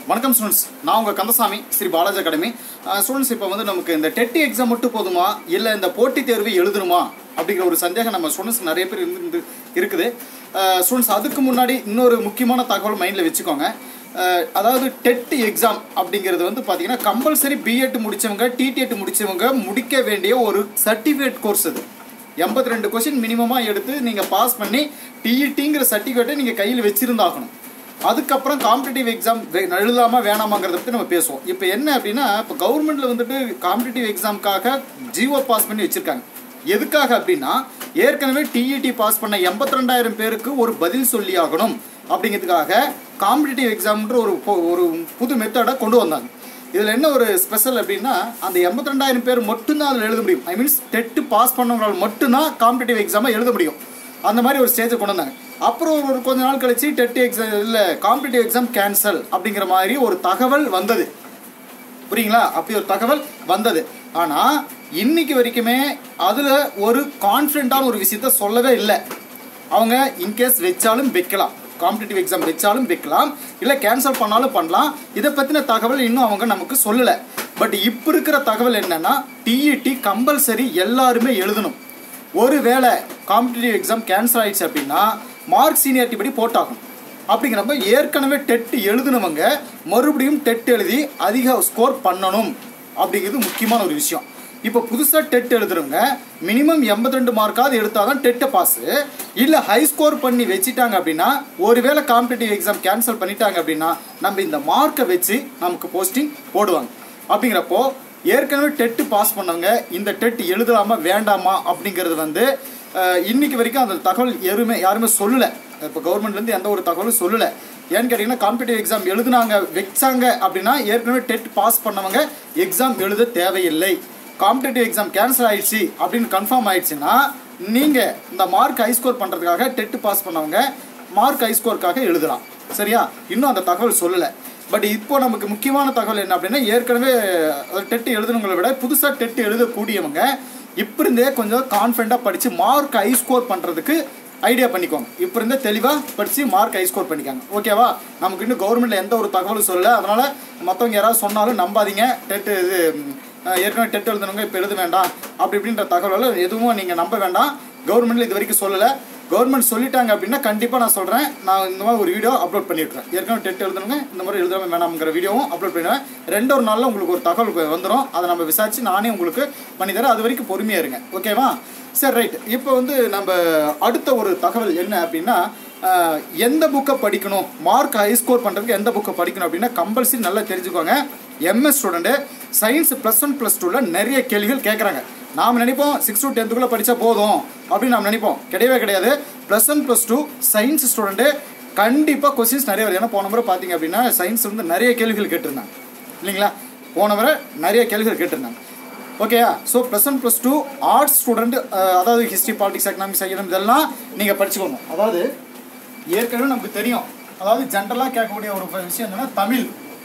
வணக்கம் ஸ்டூடெண்ட்ஸ் நான் உங்கள் கந்தசாமி ஸ்ரீ பாலாஜி அகாடமி ஸ்டூடெண்ட்ஸ் இப்போ வந்து நமக்கு இந்த டெட்டி எக்ஸாம் மட்டும் போதுமா இல்லை இந்த போட்டித் தேர்வு எழுதணுமா அப்படிங்கிற ஒரு சந்தேகம் நம்ம ஸ்டூடெண்ட்ஸ் நிறைய பேர் இருந்து இருக்குது ஸ்டூடெண்ட்ஸ் அதுக்கு முன்னாடி இன்னொரு முக்கியமான தகவல் மைண்டில் வச்சுக்கோங்க அஹ், அதாவது டெட் எக்ஸாம் அப்படிங்கிறது வந்து பார்த்தீங்கன்னா கம்பல்சரி பிஎட் முடித்தவங்க டிடிஎட் முடித்தவங்க முடிக்க வேண்டிய ஒரு சர்டிஃபிகேட் கோர்ஸ் அது எண்பத்தி ரெண்டு கொஸ்டின் மினிமமாக எடுத்து நீங்கள் பாஸ் பண்ணி டிஇடிங்கிற சர்டிஃபிகேட்டை நீங்கள் கையில் வச்சிருந்தாகணும் அதுக்கப்புறம் காம்படிட்டிவ் எக்ஸாம் எழுதாமல் வேணாமாங்கிறத பற்றி நம்ம பேசுவோம் இப்போ என்ன அப்படின்னா இப்போ கவர்மெண்ட்டில் வந்துட்டு காம்படிட்டிவ் எக்ஸாமுக்காக ஜிஓ பாஸ் பண்ணி வச்சுருக்காங்க எதுக்காக அப்படின்னா ஏற்கனவே டிஇடி பாஸ் பண்ண எண்பத்தி ரெண்டாயிரம் பேருக்கு ஒரு பதில் சொல்லி ஆகணும் அப்படிங்கிறதுக்காக காம்படிட்டிவ் எக்ஸாம்ன்ற ஒரு பொ- ஒரு புது மெத்தடை கொண்டு வந்தாங்க இதில் என்ன ஒரு ஸ்பெஷல் அப்படின்னா அந்த எண்பத்தி ரெண்டாயிரம் பேர் மட்டும்தான் அதில் எழுத முடியும் ஐ மீன்ஸ் டெட்டு பாஸ் பண்ணவங்களால் மட்டும்தான் காம்படிட்டிவ் எக்ஸாமை எழுத முடியும் அந்த மாதிரி ஒரு ஸ்டேஜை கொண்டு வந்தாங்க அப்புறம் ஒரு கொஞ்ச நாள் கழிச்சு டெட் எக்ஸாம் இல்லை காம்படிட்டிவ் எக்ஸாம் கேன்சல் அப்படிங்கிற மாதிரி ஒரு தகவல் வந்தது புரியுங்களா அப்படி ஒரு தகவல் வந்தது ஆனால் இன்னைக்கு வரைக்குமே அதில் ஒரு கான்ஃபிடென்ட்டான ஒரு விஷயத்த சொல்லவே இல்லை அவங்க இன்கேஸ் வச்சாலும் வைக்கலாம் காம்படிட்டிவ் எக்ஸாம் வச்சாலும் வைக்கலாம் இல்லை கேன்சல் பண்ணாலும் பண்ணலாம் இதை பற்றின தகவல் இன்னும் அவங்க நமக்கு சொல்லலை பட் இப்போ இருக்கிற தகவல் என்னன்னா டிஇடி கம்பல்சரி எல்லாருமே எழுதணும் ஒருவேளை காம்படிட்டிவ் எக்ஸாம் கேன்சல் ஆயிடுச்சு அப்படின்னா மார்க் சீனியாரிட்டி படி போட்டாகும் அப்படிங்கிறப்ப ஏற்கனவே டெட் எழுதுனவங்க மறுபடியும் டெட் எழுதி அதிக ஸ்கோர் பண்ணணும் அப்படிங்கிறது முக்கியமான ஒரு விஷயம் இப்போ புதுசாக டெட் எழுதுறவங்க மினிமம் எண்பத்தி ரெண்டு மார்க்காவது எடுத்தால் தான் டெட்டை பாஸு இல்லை ஹை ஸ்கோர் பண்ணி வச்சிட்டாங்க அப்படின்னா ஒருவேளை காம்படிட்டிவ் எக்ஸாம் கேன்சல் பண்ணிட்டாங்க அப்படின்னா நம்ம இந்த மார்க்கை வச்சு நமக்கு போஸ்டிங் போடுவாங்க அப்படிங்கிறப்போ ஏற்கனவே டெட்டு பாஸ் பண்ணவங்க இந்த டெட் எழுதலாமா வேண்டாமா அப்படிங்கிறது வந்து அஹ், இன்னைக்கு வரைக்கும் அந்த தகவல் யாருமே யாருமே சொல்லலை இப்போ கவர்மெண்ட்லேருந்து எந்த ஒரு தகவலும் சொல்லலை ஏன்னு கேட்டிங்கன்னா காம்படிட்டிவ் எக்ஸாம் எழுதுனாங்க வச்சாங்க அப்படின்னா ஏற்கனவே டெட் பாஸ் பண்ணவங்க எக்ஸாம் எழுத தேவையில்லை காம்படிட்டிவ் எக்ஸாம் கேன்சல் ஆயிடுச்சு அப்படின்னு கன்ஃபார்ம் ஆயிடுச்சுன்னா நீங்கள் இந்த மார்க் ஹை ஸ்கோர் பண்ணுறதுக்காக டெட் பாஸ் பண்ணவங்க மார்க் ஹை ஸ்கோருக்காக எழுதலாம் சரியா இன்னும் அந்த தகவல் சொல்லலை பட் இப்போ நமக்கு முக்கியமான தகவல் என்ன அப்படின்னா ஏற்கனவே டெட் எழுதுனவங்களை விட புதுசாக டெட் எழுதக்கூடியவங்க இப்போ இருந்தே கொஞ்சம் கான்ஃபிடண்ட்டாக படித்து மார்க் ஹை ஸ்கோர் பண்ணுறதுக்கு ஐடியா பண்ணிக்கோங்க இப்போ இருந்தே தெளிவாக படித்து மார்க் ஹை ஸ்கோர் பண்ணிக்காங்க ஓகேவா நமக்கு இன்னும் கவர்மெண்ட்டில் எந்த ஒரு தகவலும் சொல்லலை அதனால் மற்றவங்க யாராவது சொன்னாலும் நம்பாதீங்க டெட்டு இது ம், அஹ், ஏற்கனவே டெட் எழுதுனவங்க இப்போ எழுத வேண்டாம் அப்படி இப்படின்ற தகவலை எதுவும் நீங்கள் நம்ப வேண்டாம் கவர்மெண்ட்டில் இது வரைக்கும் சொல்லலை கவர்மெண்ட் சொல்லிட்டாங்க அப்படின்னா கண்டிப்பாக நான் சொல்கிறேன் நான் இந்த மாதிரி ஒரு வீடியோ அப்லோட் பண்ணியிருக்கேன் ஏற்கனவே டெட் எழுதுனவங்க இந்த மாதிரி எழுதாம வேணாம்ங்கிற வீடியோவும் அப்லோட் பண்ணிடுவேன் ரெண்டு ஒரு நாளில் உங்களுக்கு ஒரு தகவல் வந்துடும் அதை நம்ம விசாரித்து நானே உங்களுக்கு பண்ணித்தரேன் அது வரைக்கும் பொறுமையாக இருங்க ஓகேவா சரி ரைட் இப்போ வந்து நம்ம அடுத்த ஒரு தகவல் என்ன அப்படின்னா ஆஹ், எந்த புக்கை படிக்கணும் மார்க் ஹை ஸ்கோர் பண்ணுறதுக்கு எந்த புக்கை படிக்கணும் அப்படின்னா கம்பல்சரி நல்லா தெரிஞ்சுக்கோங்க MS student science plus one plus டூவில் நிறைய கேள்விகள் கேட்குறாங்க நாம் நினைப்போம் சிக்ஸ் டு டென்த்துக்குள்ளே படித்தா போதும் அப்படின்னு நாம் நினைப்போம் கிடையவே கிடையாது plus one plus two science student கண்டிப்பாக கொஸ்டின்ஸ் நிறைய வருது ஏன்னா போன முறை பார்த்தீங்க அப்படின்னா சயின்ஸ் வந்து நிறைய கேள்விகள் கேட்டிருந்தாங்க இல்லைங்களா போன முறை நிறைய கேள்விகள் கேட்டிருந்தாங்க ஓகேயா so plus one plus two arts student அதாவது ஹிஸ்ட்ரி பாலிட்டிக்ஸ் எக்கனாமிக்ஸ் ஐயம் இதெல்லாம் நீங்கள் படிச்சுக்கோங்க அதாவது ஏற்கனவே நமக்கு தெரியும் அதாவது ஜென்ரலாக கேட்கக்கூடிய ஒரு விஷயம் என்னன்னா தமிழ்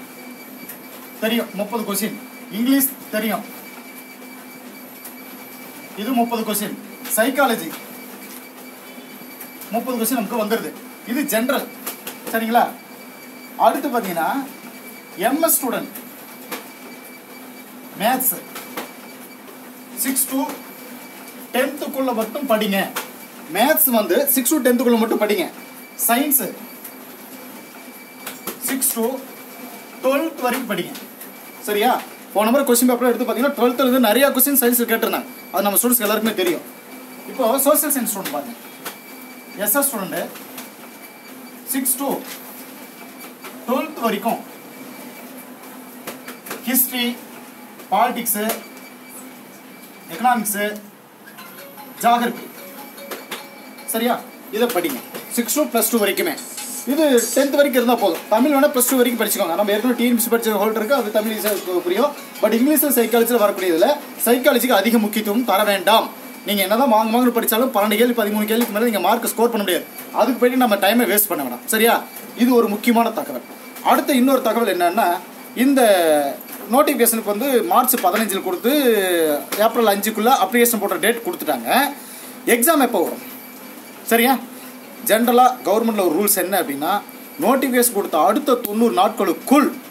தெரியும் முப்பது கொஸ்டின் இங்கிலீஷ் தெரியும் இது முப்பது கொஸ்டின் சைக்காலஜி முப்பது கொஸ்டின் நமக்கு வந்துடுது இது ஜென்ரல் சரிங்களா அடுத்து பார்த்தீங்கன்னா M S student maths six to டென்த்துக்குள்ள மட்டும் படிங்க மேத்ஸ் வந்து சிக்ஸ் டு டென்த்துக்குள்ள மட்டும் படிங்க சயின்ஸு சிக்ஸ் டு டுவெல்த் வரைக்கும் படிங்க சரியா போன முறை கொஸ்டின் பேப்பர் எடுத்து பார்த்தீங்கன்னா டுவெல்த்தில் இருந்து நிறைய கொஸ்டின் சயின்ஸில் கேட்டிருந்தாங்க அது நம்ம ஸ்டூடெண்ட்ஸ் எல்லாருக்குமே தெரியும் இப்போ சோஷியல் சயின்ஸ் ஸ்டூடெண்ட் பாருங்க S S student six to twelfth வரைக்கும் ஹிஸ்ட்ரி பாலிடிக்ஸு எக்கனாமிக்ஸு ஜாகிரபி சரியா இதை படிங்க சிக்ஸ் டூ ப்ளஸ் டூ வரைக்குமே இது டென்த் வரைக்கும் இருந்தால் போதும் தமிழ் வேணால் ப்ளஸ் டூ வரைக்கும் படிச்சுக்கோங்க நம்ம ஏற்கனவே டிஎன்பிசி படிச்ச ஹோல்டர் இருக்கு அது தமிழ் easy-ஆ புரியும் பட் இங்கிலீஷில் சைக்காலஜியில் வரக்கூடியதில் சைக்காலஜிக்கு அதிக முக்கியத்துவம் தர வேண்டாம் நீங்கள் என்னதான் வாங்க வாங்கன்னு படித்தாலும் பன்னெண்டு கேள்வி பதிமூணு கேள்விக்கு மேலே நீங்கள் மார்க் ஸ்கோர் பண்ண முடியாது அதுக்கு போயிட்டு நம்ம டைமை வேஸ்ட் பண்ண வேண்டாம் சரியா இது ஒரு முக்கியமான தகவல் அடுத்த இன்னொரு தகவல் என்னன்னா இந்த நோட்டிஃபிகேஷனுக்கு வந்து மார்ச் பதினஞ்சில் கொடுத்து ஏப்ரல் அஞ்சுக்குள்ளே அப்ளிகேஷன் போடுற டேட் கொடுத்துட்டாங்க எக்ஸாம் எப்போ வரும் சரியா ஜென்ரலாக கவர்மெண்ட்டில் ஒரு ரூல்ஸ் என்ன அப்படின்னா நோட்டிஃபிகேஷன் கொடுத்த அடுத்த தொண்ணூறு நாட்களுக்குள்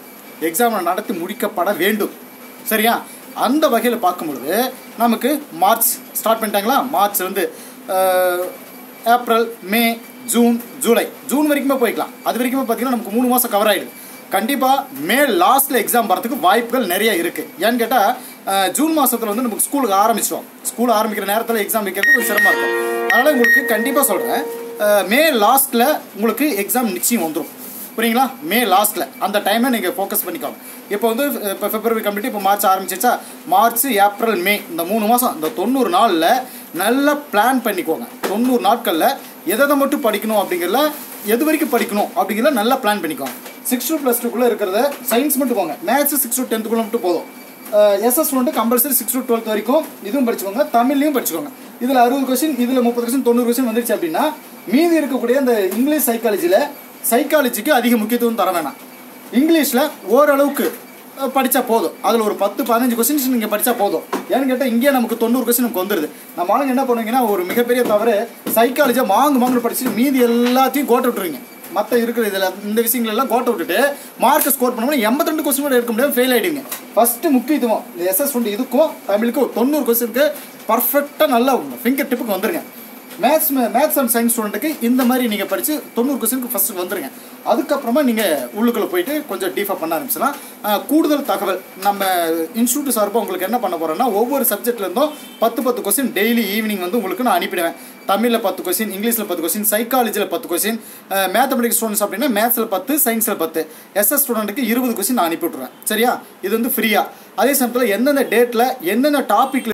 எக்ஸாம் நடத்தி முடிக்கப்பட வேண்டும் சரியா அந்த வகையில் பார்க்கும் பொழுது நமக்கு மார்ச் ஸ்டார்ட் பண்ணிட்டாங்களா மார்ச் வந்து ah, April May June July June வரைக்குமே போய்க்கலாம் அது வரைக்குமே பார்த்தீங்கன்னா நமக்கு மூணு மாதம் கவர் ஆகிடுது கண்டிப்பாக மே லாஸ்ட்டில் எக்ஸாம் வரதுக்கு வாய்ப்புகள் நிறைய இருக்குது ஏன்னு கேட்டால் ஜூன் மாதத்தில் வந்து நமக்கு ஸ்கூலுக்கு ஆரம்பிச்சிடும் ஸ்கூல் ஆரம்பிக்கிற நேரத்தில் எக்ஸாம் வைக்கிறது கொஞ்சம் சிரமமாக இருக்கும் அதனால் உங்களுக்கு கண்டிப்பாக சொல்கிறேன் மே லாஸ்ட்டில் உங்களுக்கு எக்ஸாம் நிச்சயம் வந்துடும் புரியுங்களா மே லாஸ்ட்டில் அந்த டைமை நீங்கள் ஃபோக்கஸ் பண்ணிக்கோங்க இப்போ வந்து இப்போ பிப்ரவரி கம்ப்ளீட் இப்போ மார்ச் ஆரம்பிச்சிச்சா மார்ச் ஏப்ரல் மே இந்த மூணு மாதம் இந்த தொண்ணூறு நாளில் நல்லா பிளான் பண்ணிக்கோங்க தொண்ணூறு நாட்களில் எதை எதை மட்டும் படிக்கணும் அப்படிங்கிறத எது வரைக்கும் படிக்கணும் அப்படிங்கிறத நல்லா பிளான் பண்ணிக்கோங்க சிக்ஸ் டு ப்ளஸ் டூக்குள்ளே இருக்கிறத சயின்ஸ் மட்டும் போங்க மேத்ஸ் சிக்ஸ் டு டென்த்துக்குள்ளே மட்டும் போதும் எஸ்எஸ் வந்துட்டு கம்பல்சரி சிக்ஸ் டு டுவெல்த் வரைக்கும் இதுவும் படிச்சுக்கோங்க தமிழ்லையும் படிச்சுக்கோங்க இதில் அறுபது கொஸ்டின் இதில் முப்பது கொஸ்டின் தொண்ணூறு கொஸ்டின் வந்துருச்சு அப்படின்னா மீதி இருக்கக்கூடிய அந்த இங்கிலீஷ் சைக்காலஜியில் சைக்காலஜிக்கு அதிக முக்கியத்துவம் தர வேணாம் இங்கிலீஷில் ஓரளவுக்கு அஹ், படிச்சா போதும் அதில் ஒரு பத்து பதினஞ்சு கொஸ்டின்ஸ் நீங்கள் படித்தா போதும் ஏன்னு கேட்டால் இங்கேயே நமக்கு தொண்ணூறு கொஸ்டின் நமக்கு வந்துடுது நம்ம ஆளுங்க என்ன பண்ணுவீங்கன்னா ஒரு மிகப்பெரிய தவறு சைக்காலஜியை மாங்கு மாங்கு படிச்சுட்டு மீதி எல்லாத்தையும் கோட்டை விட்டுருவீங்க மற்ற இருக்கிற இதில் இந்த விஷயங்கள் எல்லாம் கோட்டை விட்டுட்டு மார்க் ஸ்கோர் பண்ணோம்னா எண்பத்தி ரெண்டு கொஸ்டின் கூட எடுக்க முடியாது ஃபெயில் ஆகிடுங்க ஃபஸ்ட்டு முக்கியத்துவம் இந்த எஸ்எஸ் ஒன்று இதுக்கும் தமிழுக்கும் தொண்ணூறு கொஸ்டினுக்கு பர்ஃபெக்டாக நல்லா ஃபிங்கர் டிப்புக்கு வந்துருங்க மேத்ஸ் மேத்ஸ் அண்ட் சயின்ஸ் ஸ்டூடெண்ட்டுக்கு இந்த மாதிரி நீங்கள் படித்து தொண்ணூறு கொஸ்டினுக்கு ஃபஸ்ட்டு வந்துருங்க அதுக்கப்புறமா நீங்கள் உள்ளுக்குள்ளே போயிட்டு கொஞ்சம் டீஃபாக பண்ண ஆரம்பிச்சலாம் அஹ், கூடுதல் தகவல் நம்ம இன்ஸ்டியூட் சார்பாக உங்களுக்கு என்ன பண்ண போகிறோன்னா ஒவ்வொரு சப்ஜெக்ட்லேருந்தும் பத்து பத்து கொஸ்டின் டெய்லி ஈவினிங் வந்து உங்களுக்கு நான் அனுப்பிடுவேன் தமிழில் பத்து கொஸ்டின் இங்கிலீஷில் பத்து கொஸ்டின் சைக்காலஜியில் பத்து கொஸ்டின் மேத்தமெட்டிக்ஸ் ஸ்டூடெண்ட்ஸ் அப்படின்னா மேத்ஸில் பத்து சயின்ஸில் பத்து எஸ்எஸ் ஸ்டூடெண்ட்டுக்கு இருபது கொஸ்டின் நான் அனுப்பி விட்ருவேன் சரியா இது வந்து ஃப்ரீயாக அதே சமயத்தில் எந்தெந்த டேட்டில் என்னென்ன டாப்பிக்கில்